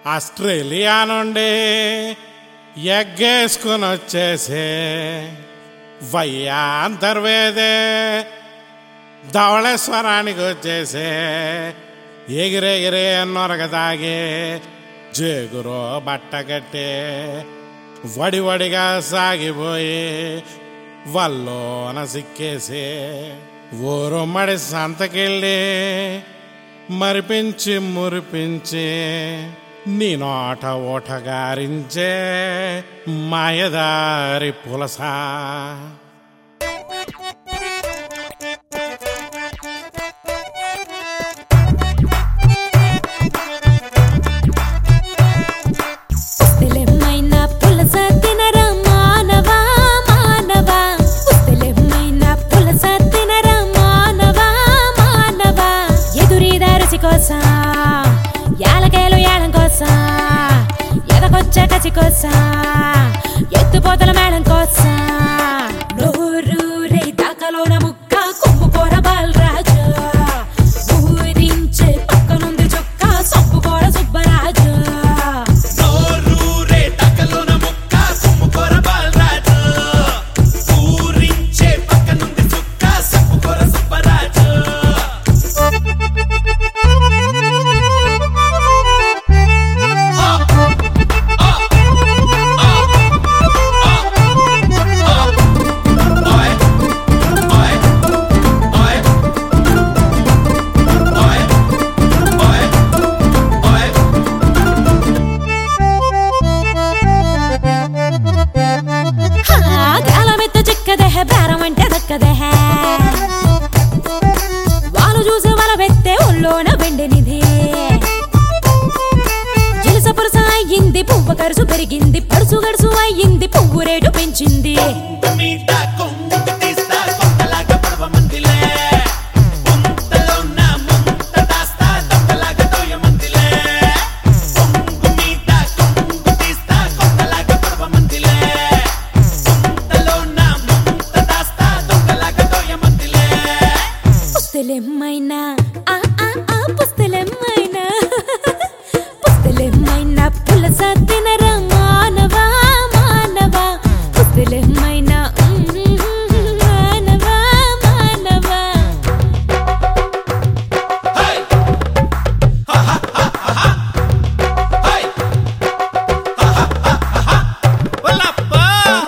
Australia నుండి ఎగ్గేసుకుని వచ్చేసే వయ్యా అంతర్వేదే ధవళేశ్వరానికి వచ్చేసే ఎగిరెగిరే నొరగ తాగే జేగురో బట్ట కట్టే వడి వడిగా సాగిపోయి వల్లోన సిక్కేసే ఊరు మడి సంతకెళ్ళి మరిపించి మురిపించి నీ నోట ఓటగారించే మాయదారి పులసా పుస్తెలెమ్మైన పులస తినరా మానవా మానవా పుస్తెలెమ్మైన పులస తినరా మానవా మానవా ఎదురీదా రుచి కోసం యాలకాయలు యాలం కోసం ఎదకొచ్చే కచి కోసం ఎత్తుపోతల మేళం కోసం నోరూరే దాకలోన ముక్క కొమ్ముకోర బాలరాజు ఊరించే పక్కనుంది చుక్క సొప్పుకోర సుబ్బరాజు నోరూరే టకలోన ముక్క కుమ్ముకోర బాలరాజు ఊరించే పక్కనుంది సుక్క సప్పుకోర సుబ్బరాజు ఓయ్ ఓయ్ ఓయ్ ఓయ్ ఓయ్ ఓయ్ గాలమెత్త చిక్కదే బేరం అంటే దక్కదే వాళ్ళు చూసి వాళ్ళ పెట్టే ఒళ్ళోన వెండినిది జిలస పురుస అయ్యింది పువ్వు కరుసు పెరిగింది పడుసు గడుసు అయ్యింది పువ్వు రేటు పెంచింది మీద కొంగు తీస్తా కొంగలాగా పడవ మందిలే ముంతలో నా ముంత దాస్తా దొంగలాగా దోయ మందిలే కొంగు మీద కొంగు తీస్తా కొంగలాగా పడవ మందిలే ముంతలో నా ముంత దాస్తా దొంగలాగా దోయ మందిలే పుస్తలెమ్మైనా ఆ ఆ ఆ పుస్తలెమ్మైనా పుస్తలెమ్మైనా పులస తినరా మానవా మానవా పుస్తలెమ్మైనా మానవా మానవా హై హా హా హా హా హై హా హా హా హా వల్లప్పా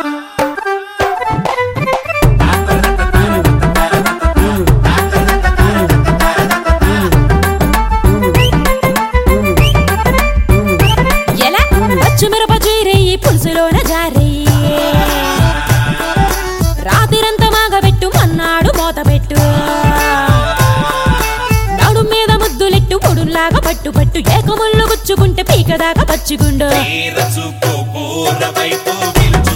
ఎలా పచ్చిమిరప చీరేయి పులుసులోన జారేయి రాత్రిరంతా మాగబెట్టు మన్నాడు మూతబెట్టు నడు మీద ముద్దులెట్టు పొడుల్లాగా పట్టు పట్టు ఏకముళ్ళు గుచ్చుకుంటే పీకదాకా పచ్చిగుండు తీర చూపు పూర వైపు నిలుచు